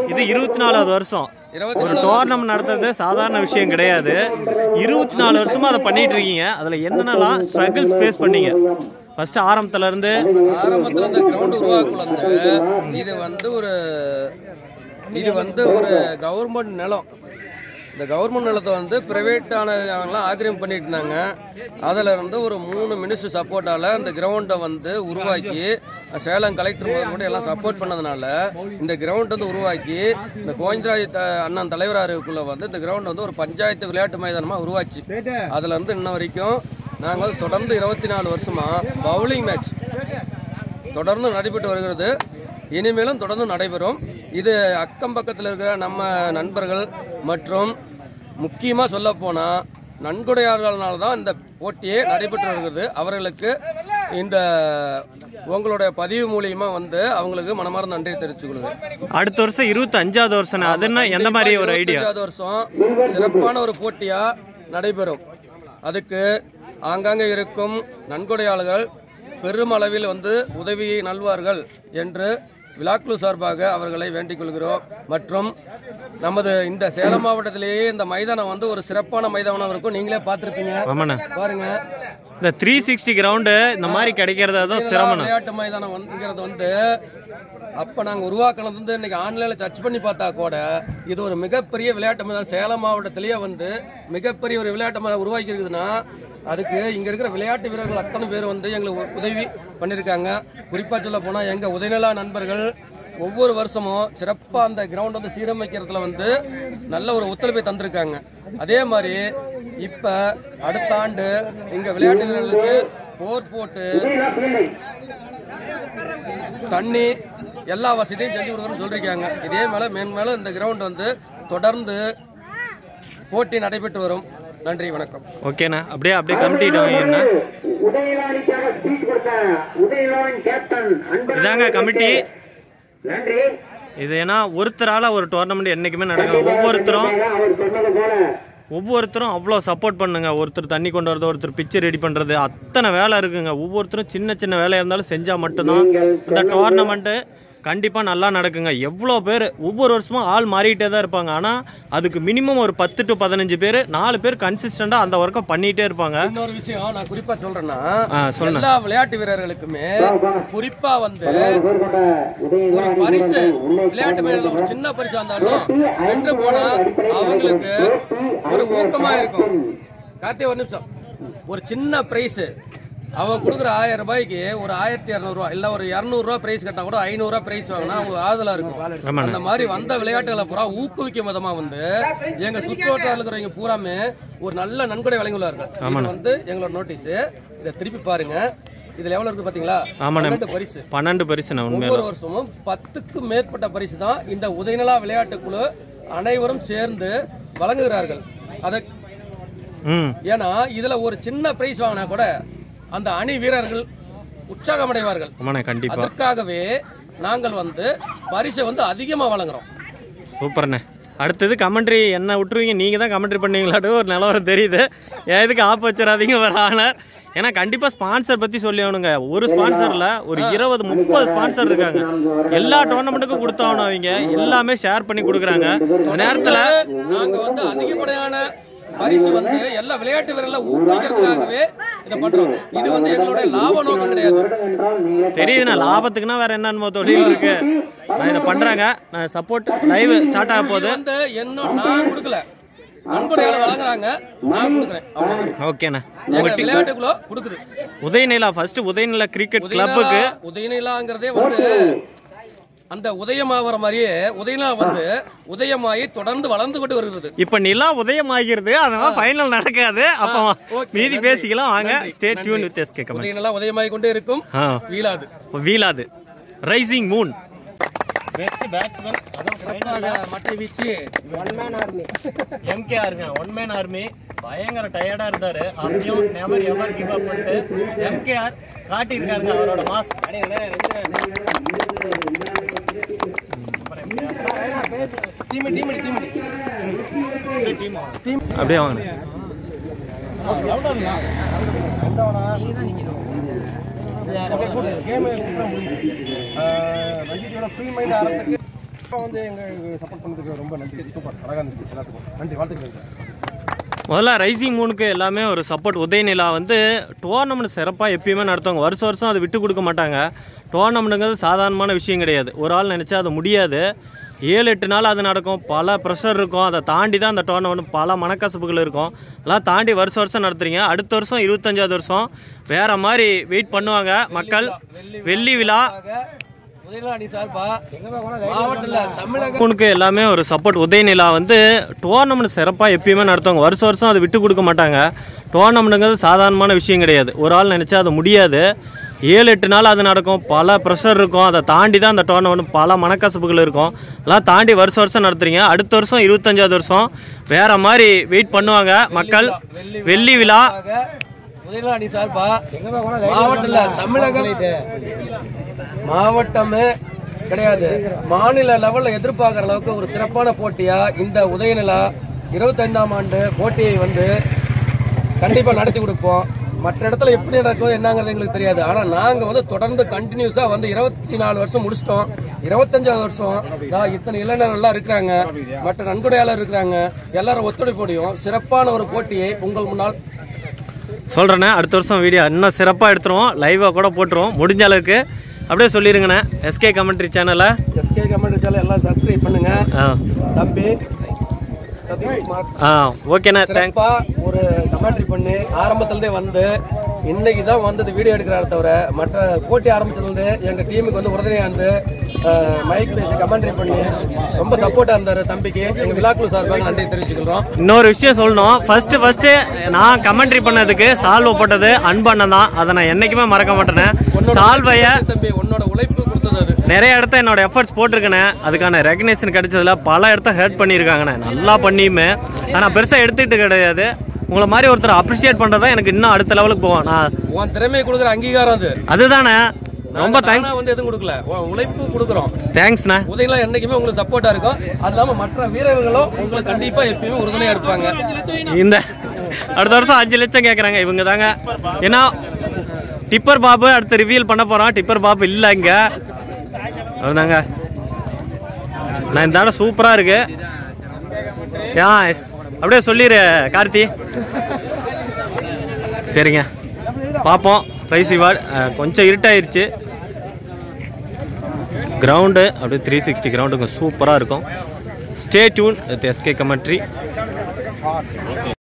இது இருபத்தி நாலாவது வருஷம் இருபத்தி ஒரு டோர்னமெண்ட் நடத்துறது சாதாரண விஷயம் கிடையாது இருபத்தி நாலு வருஷமா அதை பண்ணிட்டு இருக்கீங்க அதுல என்னென்னலாம் ஸ்ட்ரகிள்ஸ் ஃபேஸ் பண்ணீங்க ஃபர்ஸ்ட் ஆரம்பத்துல இருந்து ஆரம்பத்தில் இந்த கிரவுண்ட் உருவாக்குள்ள இது வந்து ஒரு இது வந்து ஒரு கவர்மெண்ட் நிலம் இந்த கவர்மெண்ட் நிலத்தை வந்து பிரைவேட் ஆனவங்களாம் ஆக்கிரமிப்பு பண்ணிட்டு இருந்தாங்க அதில் இருந்து ஒரு மூணு மினிஸ்டர் சப்போர்ட்டால் இந்த கிரவுண்டை வந்து உருவாக்கி சேலம் கலெக்டர் முதல் கூட எல்லாம் சப்போர்ட் பண்ணதுனால இந்த கிரவுண்ட் வந்து உருவாக்கி இந்த கோவிந்தராஜ் த அண்ணன் தலைவராருக்குள்ள வந்து இந்த கிரவுண்ட் வந்து ஒரு பஞ்சாயத்து விளையாட்டு மைதானமாக உருவாச்சு அதுல இருந்து இன்ன வரைக்கும் நாங்கள் வந்து தொடர்ந்து இருபத்தி நாலு வருஷமா பவுலிங் மேட்ச் தொடர்ந்து நடைபெற்று வருகிறது இனிமேலும் தொடர்ந்து நடைபெறும் இது அக்கம் பக்கத்தில் இருக்கிற நம்ம நண்பர்கள் மற்றும் முக்கியமாக சொல்ல போனால் நன்கொடையாளர்களால் தான் இந்த போட்டியே நடைபெற்று வருகிறது அவர்களுக்கு இந்த உங்களுடைய பதிவு மூலியமா வந்து அவங்களுக்கு மனமார்ந்த நன்றி தெரிவித்துக் கொள்கிறேன் அடுத்த வருஷம் இருபத்தி அஞ்சாவது வருஷம் அது என்ன எந்த மாதிரி ஒரு ஐடியா இருபத்தஞ்சாவது வருஷம் சிறப்பான ஒரு போட்டியா நடைபெறும் அதுக்கு ஆங்காங்கே இருக்கும் நன்கொடையாளர்கள் பெருமளவில் வந்து உதவியை நல்வார்கள் என்று விழாக்குழு சார்பாக அவர்களை வேண்டிக் கொள்கிறோம் மற்றும் நமது இந்த சேலம் மாவட்டத்திலேயே இந்த மைதானம் வந்து ஒரு சிறப்பான மைதானம் இருக்கும் நீங்களே பார்த்துருப்பீங்க ஆமாண்ணே பாருங்க இந்த த்ரீ சிக்ஸ்டி கிரவுண்டு இந்த மாதிரி கிடைக்கிறது தான் சிரமம் விளையாட்டு மைதானம் வந்துங்கிறது வந்து அப்ப நாங்க உருவாக்குனது வந்து இன்னைக்கு ஆன்லைன்ல சர்ச் பண்ணி பார்த்தா கூட இது ஒரு மிகப்பெரிய விளையாட்டு மைதானம் சேலம் மாவட்டத்திலேயே வந்து மிகப்பெரிய ஒரு விளையாட்டு மைதானம் உருவாக்கி இருக்குதுன்னா அதுக்கு இங்க இருக்கிற விளையாட்டு வீரர்கள் அத்தனை பேர் வந்து எங்களுக்கு உ- உதவி பண்ணிருக்காங்க குறிப்பா சொல்ல போனா எங்க உதயநிலா நண்பர்கள் ஒவ்வொரு வருஷமும் சிறப்பா அந்த கிரவுண்ட் வந்து சீரமைக்கிறதுல வந்து நல்ல ஒரு ஒத்துழைப்பை தந்திருக்காங்க அதே மாதிரி இப்ப அடுத்த ஆண்டு இங்க விளையாட்டு வீரர்களுக்கு போர் போட்டு தண்ணி எல்லா வசதியும் செஞ்சு கொடுக்குறோம்னு சொல்லியிருக்காங்க இதே மேல மேன்மேலும் இந்த கிரவுண்ட் வந்து தொடர்ந்து போட்டி நடைபெற்று வரும் நன்றி வணக்கம் ஓகேண்ணா அப்படியே அப்படியே கமிட்டிட்டு வாங்கிண்ணா உதயலானிக்காக ஸ்பீச் கொடுத்த உதயலாவின் கேப்டன் அன்பரசன் இதாங்க கமிட்டி நன்றி இது ஏன்னா ஒருத்தரால ஒரு டோர்னமெண்ட் என்னைக்குமே நடக்கும் ஒவ்வொருத்தரும் அவர் சொன்னது போல ஒவ்வொருத்தரும் அவ்வளோ சப்போர்ட் பண்ணுங்க ஒருத்தர் தண்ணி கொண்டு வரது ஒருத்தர் பிச்சை ரெடி பண்ணுறது அத்தனை வேலை இருக்குங்க ஒவ்வொருத்தரும் சின்ன சின்ன வேலையாக இருந்தாலும் செஞ்சால் மட்டும்தான் இந்த டோர்னமெண்ட்டு கண்டிப்பாக நல்லா நடக்குங்க எவ்வளோ பேர் ஒவ்வொரு வருஷமும் ஆள் மாறிட்டே தான் இருப்பாங்க ஆனால் அதுக்கு மினிமம் ஒரு பத்து டு பதினஞ்சு பேர் நாலு பேர் கன்சிஸ்டண்டாக அந்த ஒர்க்கை பண்ணிகிட்டே இருப்பாங்க இன்னொரு விஷயம் நான் குறிப்பா சொல்றேன்னா ஆ சொல்லுங்க எல்லா விளையாட்டு வீரர்களுக்குமே குறிப்பா வந்து பேர் கொண்ட ஒரு உதயலாவின் பரிசு விளையாட்டு வீரர்கள் ஒரு சின்ன பரிசா இருந்தாலும் வென்று போனா அவங்களுக்கு ஒரு ஊக்கமா இருக்கும் கார்த்தி ஒரு நிமிஷம் ஒரு சின்ன பிரைஸ் அவன் கொடுக்குற ஆயிரம் ரூபாய்க்கு ஒரு ஆயிரத்தி இரநூறுவா இல்ல ஒரு இரநூறுவா பிரைஸ் கட்டினா கூட ஐநூறுவா பிரைஸ் வாங்கினா அவங்க ஆதலா இருக்கும் அந்த மாதிரி வந்த விளையாட்டுகளை பூரா ஊக்குவிக்கும் விதமா வந்து எங்க சுற்றுவட்டார இருக்கிறவங்க பூராமே ஒரு நல்ல நன்கொடை வழங்கியுள்ளார்கள் இது வந்து எங்களோட நோட்டீஸ் இதை திருப்பி பாருங்க இதுல எவ்வளவு இருக்கு பாத்தீங்களா ஆமாண்ணே. பன்னெண்டு பரிசு பன்னெண்டு பரிசுண்ணா உண்மையில ஒவ்வொரு வருஷமும் பத்துக்கும் மேற்பட்ட பரிசு தான் இந்த உதயநலா விளையாட்டு குழு அனைவரும் சேர்ந்து வழங்குகிறார்கள் அத ம் ஏன்னா இதுல ஒரு சின்ன பிரைஸ் வாங்கினா கூட அந்த அணி வீரர்கள் உற்சாகமடைவார்கள் ஆமாண்ணே கண்டிப்பாக அதற்காகவே நாங்கள் வந்து பரிசை வந்து அதிகமா வழங்குறோம் சூப்பர்ண்ணே அடுத்தது கமெண்ட்ரி என்ன விட்டுருவீங்க நீங்கள் தான் கமெண்ட்ரி பண்ணீங்களாட்டு ஒரு நிலவரம் தெரியுது ஏன் இதுக்கு ஆப் வச்சிடாதீங்க ஒரு ஆனர் ஏன்னா கண்டிப்பாக ஸ்பான்சர் பற்றி சொல்லி ஆகணுங்க ஒரு ஸ்பான்சரில் ஒரு இருபது முப்பது ஸ்பான்சர் இருக்காங்க எல்லா டோர்னமெண்ட்டுக்கும் கொடுத்தாகணும் அவங்க எல்லாமே ஷேர் பண்ணி கொடுக்குறாங்க இந்த நேரத்தில் நாங்க வந்து அதிகப்படியான பரிசு வந்து எல்லா விளையாட்டு வீரர்களை ஊக்குவிக்கிறதுக்காகவே இதை பண்றோம் இது வந்து எங்களுடைய லாப நோக்கம் கிடையாது என்றால் நீ தெரியுதுண்ணா லாபத்துக்குன்னா வேற என்னென்ன தொழில் இருக்கு நான் இதை பண்ணுறாங்க நான் சப்போர்ட் லைவ் ஸ்டார்ட் ஆக போகுது இது வந்து என்ன நான் கொடுக்கல நன்கொடைகளை வழங்குறாங்க நான் கொடுக்குறேன் அவ்வளவுதான். ஓகேண்ணா எங்க விளையாட்டுக்குள்ள கொடுக்குது உதயநிலா ஃபர்ஸ்ட் உதயநிலா கிரிக்கெட் கிளப்புக்கு உதயநிலா- உதயநிலாங்கிறதே வந்து அந்த உதயமாகிற மாதிரியே உதயநிலா வந்து உதயமாகி தொடர்ந்து வளர்ந்து கொண்டு வருகிறது இப்ப நிலா உதயம் ஆகிறது அதனால ஃபைனல் நடக்காது அப்போ ஓகே, மீதி நன்றி. பேசிக்கலாம் வாங்க நன்றி, ஸ்டே நன்றி. டியூன் வித் எஸ்கே கமெண்ட் உதயநிலா உதயமாகி கொண்டே இருக்கும் ஆ வீழாது வீலாது ரைசிங் மூன் பெஸ்ட் பேட்ஸ்மேன் மட்டை வீச்சு எம்கேஆருங்க ஒன் மேன் ஆர்மி பயங்கர டயர்டா இருந்தாரு அப்பயும் நெவர் எவர் கிவ் அப் பண்ணிட்டு எம்கேஆர் காட்டியிருக்காருங்க அவரோட மாஸ் டீமி டீமி டீமி அப்படியே வாங்க இப்போ வந்து எங்களுக்கு சப்போர்ட் பண்ணதுக்கு ரொம்ப நன்றி சூப்பர் அழகாக இருந்துச்சு எல்லாத்துக்கும் நன்றி வாழ்த்துக்கள் முதல்ல ரைசிங் மூணுக்கு எல்லாமே ஒரு சப்போர்ட் உதயநிலா வந்து டோர்னமெண்ட் சிறப்பாக எப்பயுமே நடத்துவாங்க வருஷம் வருஷம் அதை விட்டு கொடுக்க மாட்டாங்க டோர்னமெண்ட்டுங்கிறது சாதாரணமான விஷயம் கிடையாது ஒரு ஆள் நினச்சா அது முடியாது ஏழு எட்டு நாள் அது நடக்கும் பல ப்ரெஷர் இருக்கும் அதை தாண்டி தான் அந்த டோர்னமெண்ட் பல மனக்கசப்புகள் இருக்கும் அதெல்லாம் தாண்டி வருஷம் வருஷம் நடத்துறீங்க அடுத்த வருஷம் இருபத்தஞ்சாவது வருஷம் வேறு மாதிரி வெயிட் பண்ணுவாங்க மக்கள் வெள்ளி விழா உதயநிலை அணி சார்பா மாவட்டத்தில் தமிழக மூணுக்கு எல்லாமே ஒரு சப்போர்ட் உதயநிலா வந்து டோர்னமெண்ட் சிறப்பாக எப்பயுமே நடத்துவாங்க வருஷம் வருஷம் அதை விட்டு கொடுக்க மாட்டாங்க டோர்னமெண்ட்டுங்கிறது சாதாரணமான விஷயம் கிடையாது ஒரு ஆள் நினச்சா அது முடியாது ஏழு எட்டு நாள் அது நடக்கும் பல ப்ரெஷர் இருக்கும் அதை தாண்டி தான் அந்த டோர்னமெண்ட் பல மனக்கசப்புகள் இருக்கும் அதெல்லாம் தாண்டி வருஷம் வருஷம் நடத்துறீங்க அடுத்த வருஷம் இருபத்தஞ்சாவது வருஷம் வேறு மாதிரி வெயிட் பண்ணுவாங்க மக்கள் வெள்ளி விழா உதயநிலை அணி சார்பா மாவட்டத்தில் தமிழக மாவட்டமே கிடையாது மாநில லெவல்ல எதிர்பார்க்குற அளவுக்கு ஒரு சிறப்பான போட்டியா இந்த உதயநிலா இருபத்தைந்தாம் ஆண்டு போட்டியை வந்து கண்டிப்பா நடத்தி கொடுப்போம் மற்ற இடத்துல எப்படி நடக்கும் என்னங்கிறது எங்களுக்கு தெரியாது ஆனா நாங்க வந்து தொடர்ந்து கண்டினியூஸா வந்து இருபத்தி நாலு வருஷம் முடிச்சிட்டோம் இருபத்தஞ்சாவது வருஷம் நான் இத்தனை இளைஞர்கள் எல்லாம் இருக்கிறாங்க மற்ற நன்கொடையாளர் இருக்கிறாங்க எல்லாரும் ஒத்துழைப்போடையும் சிறப்பான ஒரு போட்டியை உங்கள் முன்னால் சொல்கிறேண்ணே அடுத்த வருஷம் வீடியோ இன்னும் சிறப்பாக எடுத்துருவோம் லைவாக கூட போட்டுருவோம் முடிஞ்ச அளவுக்கு அப்படியே சொல்லிடுங்கண்ணே எஸ்கே கமெண்ட்ரி சேனலை எஸ்கே கமெண்ட் சேனல் எல்லாம் சப்ஸ்கிரைப் பண்ணுங்க ஆ தம்பி சதீஷ்குமார் ஆ ஓகேண்ணே தேங்க்ஸ் சிறப்பா ஒரு கமெண்ட்ரி பண்ணி ஆரம்பத்துலேருந்தே வந்து இன்னைக்கு தான் வந்தது வீடியோ எடுக்கிறாரு தவிர மற்ற போட்டி ஆரம்பிச்சதுலேருந்து எங்க டீமுக்கு வந்து உறுதுணையா இருந்து அஹ், மைக் பேசி கமெண்ட்ரி பண்ணி ரொம்ப சப்போர்ட்டா இருந்தாரு தம்பிக்கு எங்க விழாக்குழு சார்பாக நன்றி தெரிவிச்சுக்கிறோம் இன்னொரு விஷயம் சொல்லணும் ஃபர்ஸ்ட் ஃபர்ஸ்ட் நான் கமெண்ட்ரி பண்ணதுக்கு சால்வை போட்டது அன்பண்ணன் தான் அதை நான் என்னைக்குமே மறக்க மாட்டேனே சால்வைய தம்பி உன்னோட உழைப்பு கொடுத்தது அது நிறைய இடத்த என்னோட எஃபர்ட்ஸ் போட்டிருக்கேனே அதுக்கான ரெகனேஷன் கிடைச்சதுல பல இடத்த ஹெல்ப் பண்ணியிருக்காங்கண்ணே நல்லா பண்ணியுமே ஆனால் பெருசாக எடுத்துக்கிட்டு கிடையாது உங்களை மாதிரி ஒருத்தர் அப்ரிஷியேட் பண்ணுறது தான் எனக்கு இன்னும் அடுத்த லெவலுக்கு போவோம் நான் உன் திறமையை கொடுக்குற அங்கீகாரம் அது அதுதானே ரொம்ப தேங்க்ஸ் தானா வந்து எதுவும் கொடுக்கல உன் உழைப்பு கொடுக்குறோம் தேங்க்ஸ்ண்ணே உதயலாம் என்னைக்குமே உங்களுக்கு சப்போர்ட்டா இருக்கும் அது இல்லாம மற்ற வீரர்களும் உங்களுக்கு கண்டிப்பா எப்பயுமே உறுதுணையா இருப்பாங்க இந்த அடுத்த வருஷம் அஞ்சு லட்சம் கேட்குறாங்க இவங்க தாங்க ஏன்னா டிப்பர் பாபு அடுத்து ரிவீல் பண்ண போகிறோம் டிப்பர் பாபு இல்லை இங்கே அதுதாங்க நான் இந்த தடவை சூப்பராக இருக்கு ஆ எஸ் அப்படியே சொல்லிடு கார்த்தி சரிங்க பார்ப்போம் ப்ரைஸ் ரிவார்டு கொஞ்சம் இருட்டாயிருச்சு கிரவுண்டு அப்படியே த்ரீ சிக்ஸ்டி கிரவுண்டுங்க சூப்பராக இருக்கும் stay tune with SK commentary